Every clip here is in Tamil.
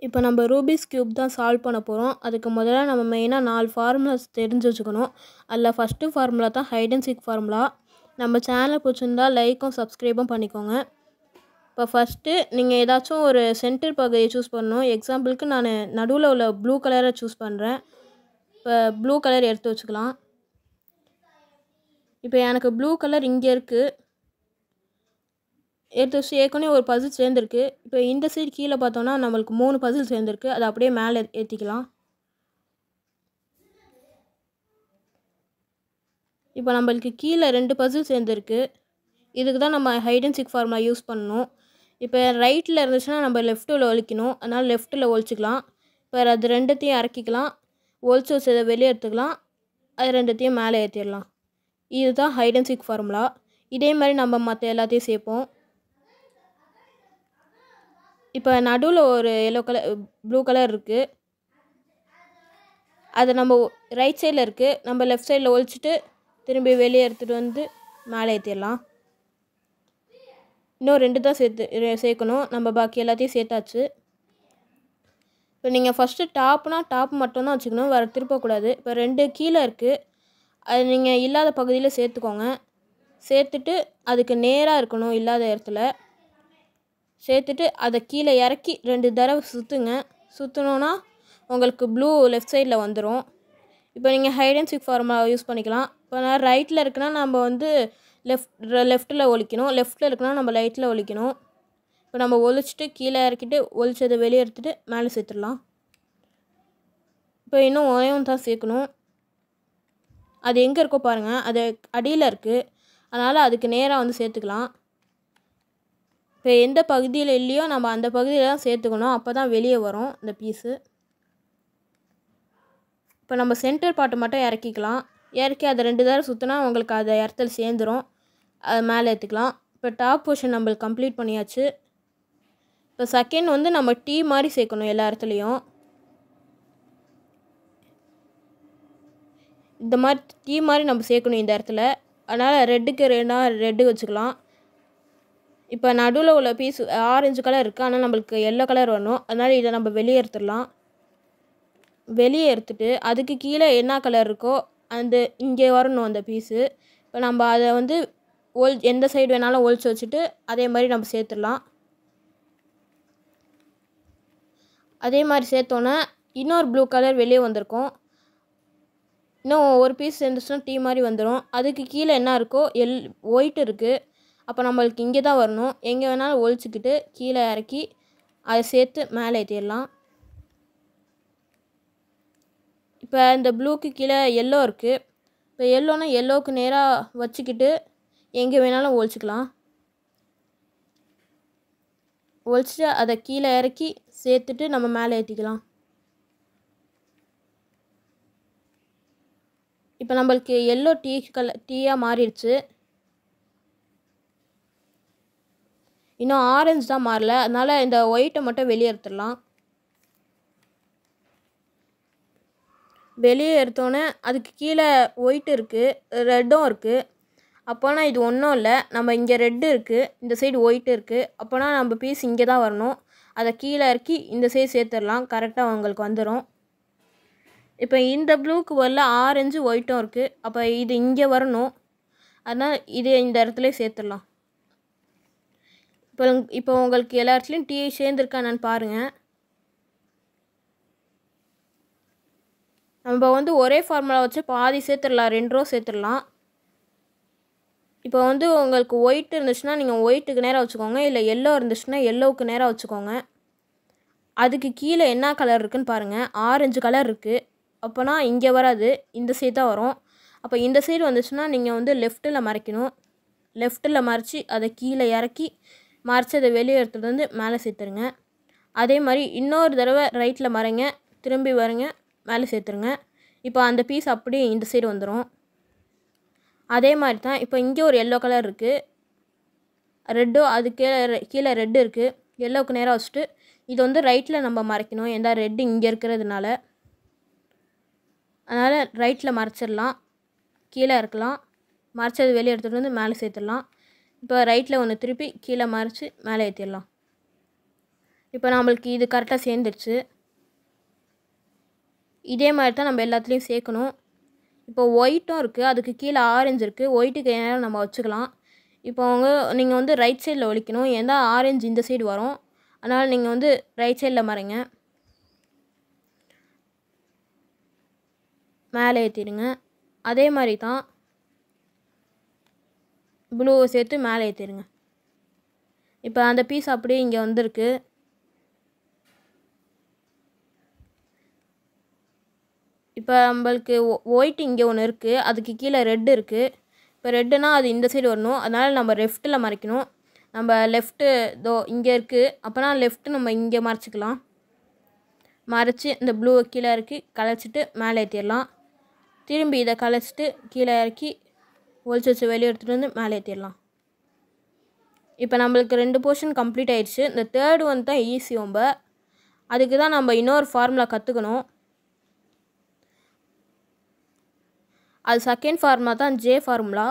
இப்போ நம்ம ரூபிக்ஸ் கியூப் தான் சால்வ் பண்ண போகிறோம் அதுக்கு முதல்ல நம்ம மெயினாக நாலு ஃபார்முலாஸ் தெரிஞ்சு வச்சுக்கணும் அதில் ஃபஸ்ட்டு ஃபார்முலா தான் ஹைட் அண்ட் சீக் ஃபார்முலா நம்ம சேனலை பிடிச்சிருந்தா லைக்கும் சப்ஸ்கிரைபும் பண்ணிக்கோங்க இப்போ ஃபஸ்ட்டு நீங்கள் ஏதாச்சும் ஒரு சென்டர் பகுதியை சூஸ் பண்ணணும் எக்ஸாம்பிளுக்கு நான் நடுவில் உள்ள ப்ளூ கலரை சூஸ் பண்ணுறேன் இப்போ ப்ளூ கலர் எடுத்து வச்சுக்கலாம் இப்போ எனக்கு ப்ளூ கலர் இங்கே இருக்குது எடுத்து வச்சு ஏற்கனவே ஒரு பசில் சேர்ந்துருக்கு இப்போ இந்த சைடு கீழே பார்த்தோன்னா நம்மளுக்கு மூணு பசில் சேர்ந்துருக்கு அதை அப்படியே மேலே ஏற்றிக்கலாம் இப்போ நம்மளுக்கு கீழே ரெண்டு பசில் சேர்ந்துருக்கு இதுக்கு தான் நம்ம hide and seek formula use பண்ணணும் இப்போ ரைட்டில் இருந்துச்சுன்னா நம்ம லெஃப்ட்டில் ஒழிக்கணும் அதனால் லெஃப்ட்டில் ஒழிச்சிக்கலாம் இப்போ அது ரெண்டுத்தையும் இறக்கிக்கலாம் ஒழிச்சு வச்சதை வெளியே எடுத்துக்கலாம் அது ரெண்டுத்தையும் மேலே ஏற்றிடலாம் இதுதான் ஹைட் அண்ட் சிக் ஃபார்முலா இதே மாதிரி நம்ம மற்ற எல்லாத்தையும் சேர்ப்போம் இப்போ நடுவில் ஒரு எல்லோ கலர் ப்ளூ கலர் இருக்குது அது நம்ம ரைட் சைடில் இருக்குது நம்ம லெஃப்ட் சைடில் ஒழிச்சிட்டு திரும்பி வெளியே எடுத்துகிட்டு வந்து மேலே ஏற்றிடலாம் இன்னும் ரெண்டு தான் சேர்த்து சேர்க்கணும் நம்ம பாக்கி எல்லாத்தையும் சேர்த்தாச்சு இப்போ நீங்கள் ஃபஸ்ட்டு டாப்னா டாப் மட்டும்தான் வச்சுக்கணும் வேறு திருப்பக்கூடாது இப்போ ரெண்டு கீழே இருக்குது அது நீங்கள் இல்லாத பகுதியில் சேர்த்துக்கோங்க சேர்த்துட்டு அதுக்கு நேராக இருக்கணும் இல்லாத இடத்துல சேர்த்துட்டு அதை கீழே இறக்கி ரெண்டு தடவை சுற்றுங்க சுற்றினோன்னா உங்களுக்கு ப்ளூ லெஃப்ட் சைடில் வந்துடும் இப்போ நீங்கள் hide and seek formula use பண்ணிக்கலாம் இப்போ நான் ரைட்டில் இருக்குன்னா நம்ம வந்து லெஃப்ட் லெஃப்ட்டில் ஒழிக்கணும் லெஃப்ட்டில் இருக்குன்னா நம்ம ரைட்டில் ஒழிக்கணும் இப்போ நம்ம ஒழிச்சிட்டு கீழே இறக்கிட்டு ஒழிச்சதை வெளியே எடுத்துகிட்டு மேலே சேர்த்துடலாம் இப்போ இன்னும் ஒயம் தான் சேர்க்கணும் அது எங்கே இருக்கோ பாருங்கள் அது அடியில் இருக்குது அதனால் அதுக்கு நேராக வந்து சேர்த்துக்கலாம் இப்போ எந்த பகுதியில் இல்லையோ நம்ம அந்த பகுதியில் தான் சேர்த்துக்கணும் அப்போ தான் வெளியே வரும் இந்த பீஸு இப்போ நம்ம சென்டர் பாட்டை மட்டும் இறக்கிக்கலாம் இறக்கி அதை ரெண்டு தடவை சுற்றினா உங்களுக்கு அதை இடத்துல சேர்ந்துடும் அதை மேலே ஏற்றிக்கலாம் இப்போ டாப் போர்ஷன் நம்மளுக்கு கம்ப்ளீட் பண்ணியாச்சு இப்போ செகண்ட் வந்து நம்ம டீ மாதிரி சேர்க்கணும் எல்லா இடத்துலையும் இந்த மாதிரி டீ மாதிரி நம்ம சேர்க்கணும் இந்த இடத்துல அதனால் ரெட்டுக்கு ரெண்டா ரெட்டு வச்சுக்கலாம் இப்போ நடுவில் உள்ள பீஸ் ஆரஞ்சு கலர் இருக்குது ஆனால் நம்மளுக்கு எல்லோ கலர் வரணும் அதனால் இதை நம்ம வெளியே எடுத்துடலாம் வெளியே எடுத்துட்டு அதுக்கு கீழே என்ன கலர் இருக்கோ அந்த இங்கே வரணும் அந்த பீஸு இப்போ நம்ம அதை வந்து ஒல் எந்த சைடு வேணாலும் ஒழிச்சு வச்சுட்டு அதே மாதிரி நம்ம சேர்த்துடலாம் அதே மாதிரி சேர்த்தோன்னே இன்னொரு ப்ளூ கலர் வெளியே வந்திருக்கும் இன்னும் ஒரு பீஸ் சேர்ந்துச்சுன்னா டீ மாதிரி வந்துடும் அதுக்கு கீழே என்ன இருக்கோ எல் ஒயிட் இருக்குது அப்போ நம்மளுக்கு இங்கே தான் வரணும் எங்கே வேணாலும் ஒழிச்சிக்கிட்டு கீழே இறக்கி அதை சேர்த்து மேலே ஏற்றிடலாம் இப்போ இந்த ப்ளூக்கு கீழே எல்லோ இருக்குது இப்போ எல்லோனா எல்லோவுக்கு நேராக வச்சுக்கிட்டு எங்கே வேணாலும் ஒழிச்சிக்கலாம் ஒழிச்சிட்டு அதை கீழே இறக்கி சேர்த்துட்டு நம்ம மேலே ஏற்றிக்கலாம் இப்போ நம்மளுக்கு எல்லோ டீ கலர் டீயாக மாறிடுச்சு இன்னும் ஆரஞ்சு தான் மாறல அதனால் இந்த ஒயிட்டை மட்டும் வெளியே எடுத்துடலாம் வெளியே எடுத்தோன்னே அதுக்கு கீழே ஒயிட் இருக்குது ரெட்டும் இருக்குது அப்போனா இது ஒன்றும் இல்லை நம்ம இங்கே ரெட்டு இருக்குது இந்த சைடு ஒயிட் இருக்குது அப்போனா நம்ம பீஸ் இங்கே தான் வரணும் அதை கீழே இறக்கி இந்த சைடு சேர்த்துடலாம் கரெக்டாக உங்களுக்கு வந்துடும் இப்போ இந்த ப்ளூக்கு வரல ஆரஞ்சு ஒயிட்டும் இருக்குது அப்போ இது இங்கே வரணும் அதனால் இது இந்த இடத்துல சேர்த்துடலாம் இப்போ இப்போ உங்களுக்கு எல்லா இடத்துலையும் டீ சேர்ந்துருக்கானு பாருங்கள் நம்ம வந்து ஒரே ஃபார்முலா வச்சு பாதி சேர்த்துடலாம் ரெண்டு ரோ சேர்த்துடலாம் இப்போ வந்து உங்களுக்கு ஒயிட் இருந்துச்சுன்னா நீங்கள் ஒயிட்டுக்கு நேராக வச்சுக்கோங்க இல்லை எல்லோ இருந்துச்சுன்னா எல்லோவுக்கு நேராக வச்சுக்கோங்க அதுக்கு கீழே என்ன கலர் இருக்குன்னு பாருங்கள் ஆரஞ்சு கலர் இருக்குது அப்போனா இங்கே வராது இந்த சைடு தான் வரும் அப்போ இந்த சைடு வந்துச்சுன்னா நீங்கள் வந்து லெஃப்ட்டில் மறைக்கணும் லெஃப்ட்டில் மறைச்சி அதை கீழே இறக்கி மறைச்சி அதை வெளியே எடுத்துகிட்டு வந்து மேலே சேர்த்துருங்க அதே மாதிரி இன்னொரு தடவை ரைட்டில் மறைங்க திரும்பி வரங்க மேலே சேர்த்துருங்க இப்போ அந்த பீஸ் அப்படியே இந்த சைடு வந்துடும் அதே மாதிரி தான் இப்போ இங்கே ஒரு எல்லோ கலர் இருக்குது ரெட்டோ அது கீழே கீழே ரெட்டு இருக்குது எல்லோவுக்கு நேராக வச்சுட்டு இது வந்து ரைட்டில் நம்ம மறைக்கணும் எந்த ரெட்டு இங்கே இருக்கிறதுனால அதனால் ரைட்டில் மறைச்சிடலாம் கீழே இருக்கலாம் மறைச்சது வெளியே எடுத்துகிட்டு வந்து மேலே சேர்த்துடலாம் இப்போ ரைட்டில் ஒன்று திருப்பி கீழே மறைச்சி மேலே ஏற்றிடலாம் இப்போ நம்மளுக்கு இது கரெக்டாக சேர்ந்துருச்சு இதே மாதிரி தான் நம்ம எல்லாத்துலேயும் சேர்க்கணும் இப்போ ஒயிட்டும் இருக்குது அதுக்கு கீழே ஆரஞ்சு இருக்குது ஒயிட்டுக்கு நேரம் நம்ம வச்சுக்கலாம் இப்போ அவங்க நீங்கள் வந்து ரைட் சைடில் ஒழிக்கணும் ஏன்னா ஆரஞ்சு இந்த சைடு வரும் அதனால் நீங்கள் வந்து ரைட் சைடில் மறைங்க மேலே ஏற்றிடுங்க அதே மாதிரி தான் ப்ளூவை சேர்த்து மேலே ஏற்றிடுங்க இப்போ அந்த பீஸ் அப்படியே இங்கே வந்திருக்கு இப்போ நம்மளுக்கு ஒயிட் இங்கே ஒன்று இருக்குது அதுக்கு கீழே ரெட் இருக்குது இப்போ ரெட்டுனா அது இந்த சைடு வரணும் அதனால் நம்ம லெஃப்ட்டில் மறைக்கணும் நம்ம லெஃப்ட்டு தோ இங்கே இருக்குது அப்போனா லெஃப்ட்டு நம்ம இங்கே மறைச்சிக்கலாம் மறைச்சி இந்த ப்ளூவை கீழே இறக்கி கலைச்சிட்டு மேலே ஏற்றிடலாம் திரும்பி இதை கலைச்சிட்டு கீழே இறக்கி ஒழிச்சு வச்சு வெளியே எடுத்துகிட்டு வந்து மேலே ஏற்றிடலாம் இப்போ நம்மளுக்கு ரெண்டு போர்ஷன் கம்ப்ளீட் ஆயிடுச்சு இந்த தேர்டு ஒன் தான் ஈஸி ரொம்ப அதுக்கு தான் நம்ம இன்னொரு ஃபார்முலா கற்றுக்கணும் அது செகண்ட் ஃபார்முலா தான் ஜே ஃபார்முலா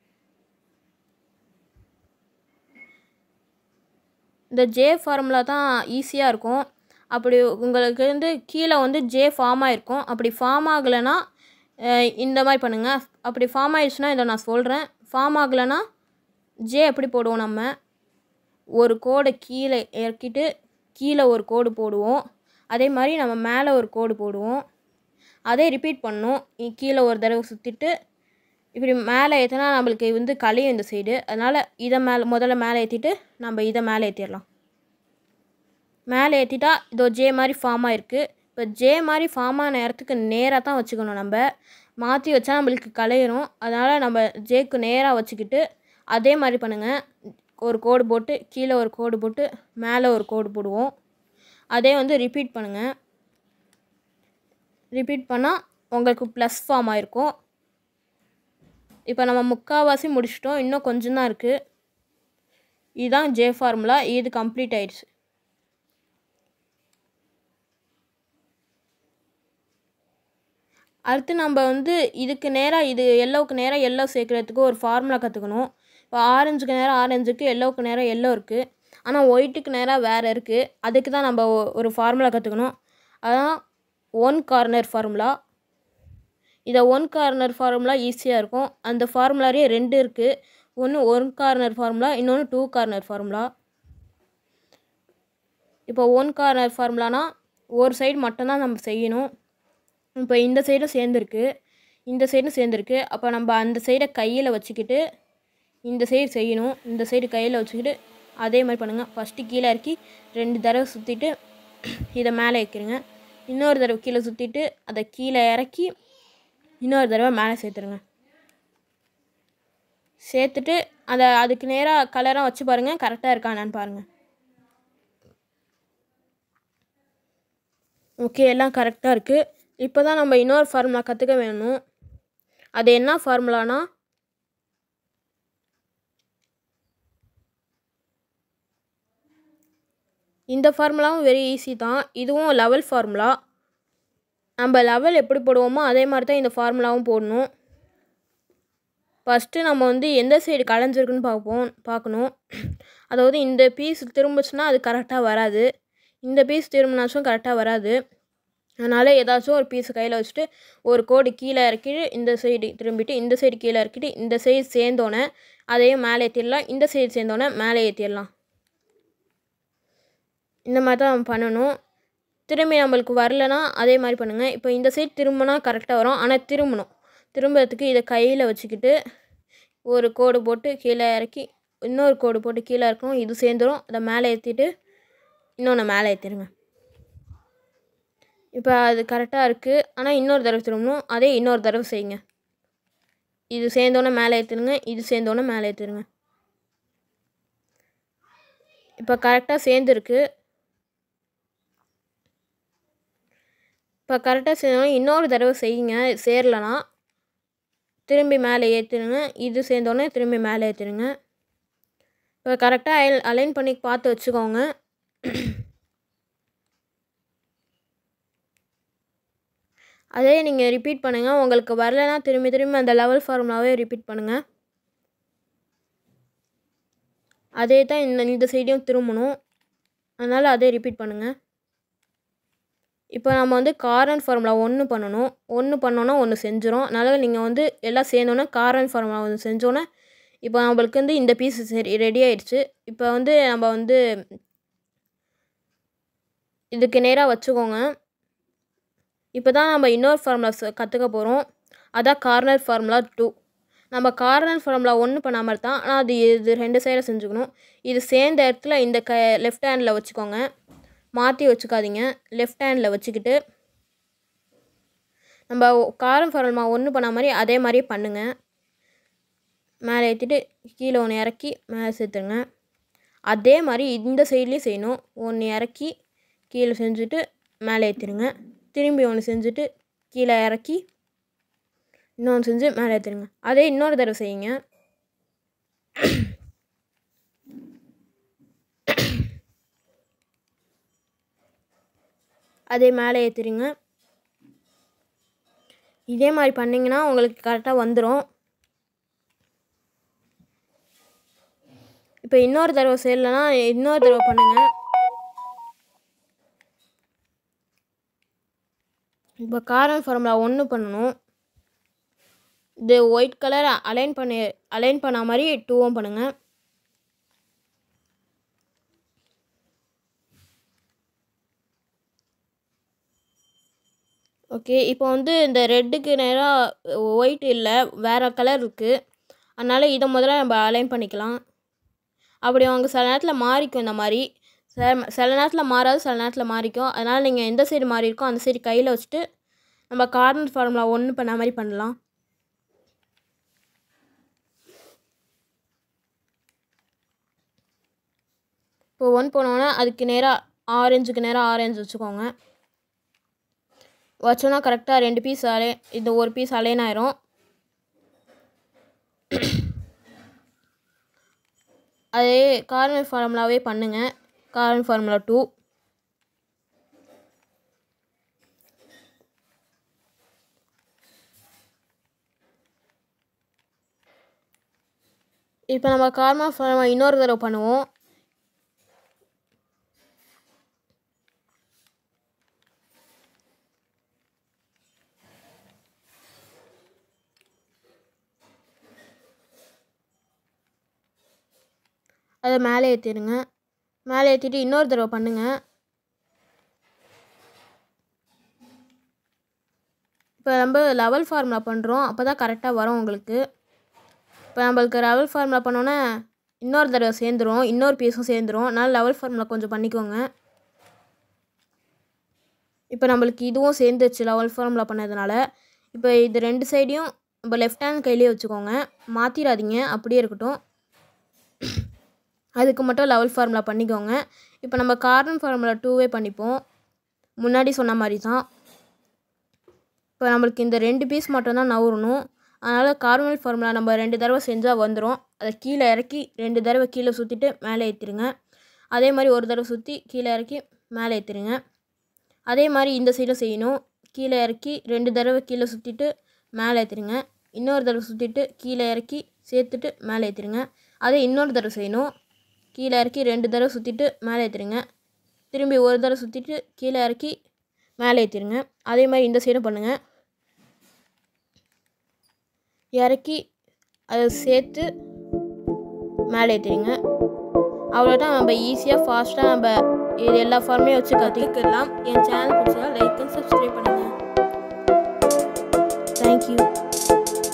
இந்த ஜே ஃபார்முலா தான் ஈஸியாக இருக்கும் அப்படி உங்களுக்கு வந்து கீழே வந்து ஜே ஃபார்ம் ஆகிருக்கும் அப்படி ஃபார்ம் ஆகலைன்னா அஹ், இந்த மாதிரி பண்ணுங்கள் அப்படி ஃபார்ம் ஆயிடுச்சுன்னா இதை நான் சொல்கிறேன் ஃபார்ம் ஆகலைன்னா ஜே எப்படி போடுவோம் நம்ம ஒரு கோடை கீழே இறக்கிட்டு கீழே ஒரு கோடு போடுவோம் அதே மாதிரி நம்ம மேலே ஒரு கோடு போடுவோம் அதே ரிப்பீட் பண்ணணும் இ- கீழே ஒரு தடவை சுற்றிட்டு இப்படி மேலே ஏற்றினா நம்மளுக்கு வந்து கலையும் இந்த சைடு அதனால் இதை மேலே முதல்ல மேலே ஏற்றிட்டு நம்ம இதை மேலே ஏற்றிடலாம் மேலே ஏற்றிட்டா இதோ ஜே மாதிரி ஃபார்ம் ஆயிருக்கு இப்போ ஜே மாதிரி ஃபார்ம் ஆன இடத்துக்கு நேராக தான் வச்சுக்கணும் நம்ம மாற்றி வச்சா நம்மளுக்கு கலையிரும் அதனால் நம்ம ஜேக்கு நேராக வச்சுக்கிட்டு அதே மாதிரி பண்ணுங்கள் ஒரு கோடு போட்டு கீழே ஒரு கோடு போட்டு மேலே ஒரு கோடு போடுவோம் அதே வந்து ரிப்பீட் பண்ணுங்கள் ரிப்பீட் பண்ணால் உங்களுக்கு ப்ளஸ் ஃபார்ம் ஆயிருக்கும் இப்போ நம்ம முக்கால்வாசி முடிச்சிட்டோம் இன்னும் கொஞ்சம் தான் இருக்குது இதுதான் ஜே ஃபார்முலா இது கம்ப்ளீட் ஆயிடுச்சு அடுத்து நம்ம வந்து இதுக்கு நேராக இது எல்லோவுக்கு நேராக எல்லோ சேர்க்குறதுக்கு ஒரு ஃபார்முலா கற்றுக்கணும் இப்போ ஆரஞ்சுக்கு நேராக ஆரஞ்சுக்கு எல்லோவுக்கு நேராக எல்லோ இருக்குது ஆனால் ஒயிட்டுக்கு நேராக வேறு இருக்குது அதுக்கு தான் நம்ம ஒ- ஒரு ஃபார்முலா கற்றுக்கணும் அதான் ஒன் கார்னர் ஃபார்முலா இதை ஒன் கார்னர் ஃபார்முலா ஈஸியாக இருக்கும் அந்த ஃபார்முலாலே ரெண்டு இருக்குது ஒன்று ஒன் கார்னர் ஃபார்முலா இன்னொன்று டூ கார்னர் ஃபார்முலா இப்போ ஒன் கார்னர் ஃபார்முலானா ஒரு சைடு மட்டும்தான் நம்ம செய்யணும் இப்போ இந்த சைடும் சேர்ந்துருக்கு இந்த சைடும் சேர்ந்துருக்கு அப்போ நம்ம அந்த சைடை கையில் வச்சுக்கிட்டு இந்த சைடு செய்யணும் இந்த சைடு கையில் வச்சுக்கிட்டு அதே மாதிரி பண்ணுங்கள் ஃபஸ்ட்டு கீழே இறக்கி ரெண்டு தடவை சுற்றிட்டு இதை மேலே வைக்கிறங்க இன்னொரு தடவை கீழே சுற்றிட்டு அதை கீழே இறக்கி இன்னொரு தடவை மேலே சேர்த்துருங்க சேர்த்துட்டு அதை அதுக்கு நேராக கலராக வச்சு பாருங்கள் கரெக்டாக இருக்கா என்னன்னு பாருங்கள் ஓகே எல்லாம் கரெக்டாக இருக்குது இப்போ தான் நம்ம இன்னொரு ஃபார்முலா கற்றுக்க வேணும் அது என்ன ஃபார்முலானா இந்த ஃபார்முலாவும் வெரி ஈஸி தான் இதுவும் லெவல் ஃபார்முலா நம்ம லெவல் எப்படி போடுவோமோ அதே மாதிரி தான் இந்த ஃபார்முலாவும் போடணும் ஃபஸ்ட்டு நம்ம வந்து எந்த சைடு கலைஞ்சிருக்குன்னு பார்ப்போம் பார்க்கணும் அதாவது இந்த பீஸ் திரும்பிச்சுன்னா அது கரெக்டாக வராது இந்த பீஸ் திரும்பினாச்சும் கரெக்டாக வராது அதனால் ஏதாச்சும் ஒரு பீஸ் கையில் வச்சுட்டு ஒரு கோடு கீழே இறக்கிட்டு இந்த சைடு திரும்பிட்டு இந்த சைடு கீழே இறக்கிட்டு இந்த சைடு சேர்ந்தோன்னே அதையும் மேலே ஏற்றிடலாம் இந்த சைடு சேர்ந்தோன்னே மேலே ஏற்றிடலாம் இந்த மாதிரி தான் நம்ம பண்ணணும் திரும்பி நம்மளுக்கு வரலனா அதே மாதிரி பண்ணுங்கள் இப்போ இந்த சைடு திரும்பினா கரெக்டாக வரும் ஆனால் திரும்பணும் திரும்புறதுக்கு இதை கையில் வச்சுக்கிட்டு ஒரு கோடு போட்டு கீழே இறக்கி இன்னொரு கோடு போட்டு கீழே இறக்கணும் இது சேர்ந்துரும் அதை மேலே ஏற்றிட்டு இன்னொன்று மேலே ஏற்றிடுங்க இப்போ அது கரெக்டாக இருக்குது ஆனால் இன்னொரு தடவை திரும்பணும் அதே இன்னொரு தடவை செய்யுங்க இது சேர்ந்தோன்னே மேலே ஏற்றுருங்க இது சேர்ந்தோன்னே மேலே ஏற்றுருங்க இப்போ கரெக்டாக சேர்ந்துருக்கு இப்போ கரெக்டாக சேர்ந்தோன்னே இன்னொரு தடவை செய்யுங்க சேரலனா திரும்பி மேலே ஏற்றுருங்க இது சேர்ந்தோன்னே திரும்பி மேலே ஏற்றுருங்க இப்போ கரெக்டாக அயல் அலைன் பண்ணி பார்த்து வச்சுக்கோங்க அதே நீங்கள் ரிப்பீட் பண்ணுங்கள் உங்களுக்கு வரலைன்னா திரும்பி திரும்பி அந்த லெவல் ஃபார்முலாவே ரிப்பீட் பண்ணுங்கள் அதே தான் இந்த இந்த சைடையும் திரும்பணும் அதனால் அதே ரிப்பீட் பண்ணுங்கள் இப்போ நம்ம வந்து காரன் ஃபார்முலா ஒன்று பண்ணணும் ஒன்று பண்ணோன்னா ஒன்று செஞ்சிடும் அதனால் நீங்கள் வந்து எல்லாம் சேர்ந்தோன்னே காரன் ஃபார்முலா ஒன்று செஞ்சோன்னே இப்போ நம்மளுக்கு வந்து இந்த பீஸ் சரி ரெடி ஆயிடுச்சு இப்போ வந்து நம்ம வந்து இதுக்கு நேராக வச்சுக்கோங்க இப்போ தான் நம்ம இன்னொரு ஃபார்முலா கற்றுக்க போகிறோம் அதான் கார்னர் ஃபார்முலா டூ நம்ம கார்னர் ஃபார்முலா ஒன்று பண்ண மாதிரி தான் ஆனால் அது இது ரெண்டு சைடில் செஞ்சுக்கணும் இது சேர்ந்த இடத்துல இந்த க லெஃப்ட் ஹேண்டில் வச்சுக்கோங்க மாற்றி வச்சுக்காதீங்க லெஃப்ட் ஹேண்டில் வச்சுக்கிட்டு நம்ம காரம் ஃபார்முலா ஒன்று பண்ண மாதிரி அதே மாதிரியே பண்ணுங்கள் மேலே ஏற்றிட்டு கீழே ஒன்று இறக்கி மேலே சேர்த்துருங்க அதே மாதிரி இந்த சைட்லேயும் செய்யணும் ஒன்று இறக்கி கீழே செஞ்சுட்டு மேலே ஏற்றிடுங்க திரும்பி ஒன்று செஞ்சுட்டு கீழே இறக்கி இன்னொன்று செஞ்சு மேலே ஏற்றிடுங்க அதே இன்னொரு தடவை செய்யுங்க அதே மேலே ஏற்றிடுங்க இதே மாதிரி பண்ணிங்கன்னா உங்களுக்கு கரெக்டாக வந்துடும் இப்போ இன்னொரு தடவை செய்யலைன்னா இன்னொரு தடவை பண்ணுங்கள் இப்போ காரன் ஃபார்முலா ஒன்று பண்ணணும் இது ஒயிட் கலர் அலைன் பண்ணி அலைன் பண்ண மாதிரி டூவும் பண்ணுங்கள் ஓகே இப்போ வந்து இந்த ரெட்டுக்கு நேராக ஒயிட் இல்லை வேறு கலர் இருக்குது அதனால் இதை முதல்ல நம்ம அலைன் பண்ணிக்கலாம் அப்படி அவங்க சில நேரத்தில் மாறிக்கும் இந்த மாதிரி சில சில நேரத்தில் மாறாது சில நேரத்தில் மாறிக்கும் அதனால் நீங்கள் எந்த சைடு மாறி இருக்கோ அந்த சைடு கையில் வச்சுட்டு நம்ம கார்னர் ஃபார்முலா ஒன்று பண்ண மாதிரி பண்ணலாம் இப்போ ஒன் போனோன்னா அதுக்கு நேராக ஆரஞ்சுக்கு நேராக ஆரஞ்சு வச்சுக்கோங்க வச்சோன்னா கரெக்டாக ரெண்டு பீஸ் அலை இது ஒரு பீஸ் அலைன் ஆயிரும் அதே கார்னர் ஃபார்முலாவே பண்ணுங்கள் கார்னர் ஃபார்முலா டூ இப்போ நம்ம கார்னர் ஃபார்முலா இன்னொரு தடவை பண்ணுவோம் அதை மேலே ஏற்றிடுங்க மேலே ஏற்றிட்டு இன்னொரு தடவை பண்ணுங்கள் இப்போ நம்ம லெவல் ஃபார்முலா பண்ணுறோம் அப்போ தான் கரெக்டாக வரும் உங்களுக்கு இப்போ நம்மளுக்கு லெவல் ஃபார்முலா பண்ணோன்னே இன்னொரு தடவை சேர்ந்துரும் இன்னொரு பீஸும் சேர்ந்துரும் அதனால் லெவல் ஃபார்முலா கொஞ்சம் பண்ணிக்கோங்க இப்போ நம்மளுக்கு இதுவும் சேர்ந்துச்சு லெவல் ஃபார்முலா பண்ணதுனால இப்போ இது ரெண்டு சைடையும் நம்ம லெஃப்ட் ஹேண்ட் கையிலேயே வச்சுக்கோங்க மாற்றிடாதீங்க அப்படியே இருக்கட்டும் அதுக்கு மட்டும் லெவல் ஃபார்முலா பண்ணிக்கோங்க இப்போ நம்ம கார்பன் ஃபார்முலா டூவே பண்ணிப்போம் முன்னாடி சொன்ன மாதிரி தான் இப்போ நம்மளுக்கு இந்த ரெண்டு பீஸ் மட்டும்தான் நவரணும் அதனால் கார்மல் ஃபார்முலா நம்ம ரெண்டு தடவை செஞ்சால் வந்துடும் அதை கீழே இறக்கி ரெண்டு தடவை கீழே சுற்றிட்டு மேலே ஏற்றிடுங்க அதே மாதிரி ஒரு தடவை சுற்றி கீழே இறக்கி மேலே ஏற்றிடுங்க அதே மாதிரி இந்த சைடும் செய்யணும் கீழே இறக்கி ரெண்டு தடவை கீழே சுற்றிட்டு மேலே ஏற்றிடுங்க இன்னொரு தடவை சுற்றிட்டு கீழே இறக்கி சேர்த்துட்டு மேலே ஏற்றிடுங்க அதே இன்னொரு தடவை செய்யணும் கீழே இறக்கி ரெண்டு தடவை சுற்றிட்டு மேலே ஏற்றிடுங்க திரும்பி ஒரு தடவை சுற்றிட்டு கீழே இறக்கி மேலே ஏற்றிடுங்க அதே மாதிரி இந்த சைடும் பண்ணுங்கள் இறக்கி அதை சேர்த்து மேலே ஏற்றிடுங்க அவ்வளோதான் நம்ம ஈஸியாக ஃபாஸ்ட்டாக நம்ம இது எல்லா ஃபார்மே வச்சு கற்றுக்கலாம் என் சேனல் பிடிச்சா லைக் அண்ட் சப்ஸ்கிரைப் பண்ணுங்கள் தேங்க்யூ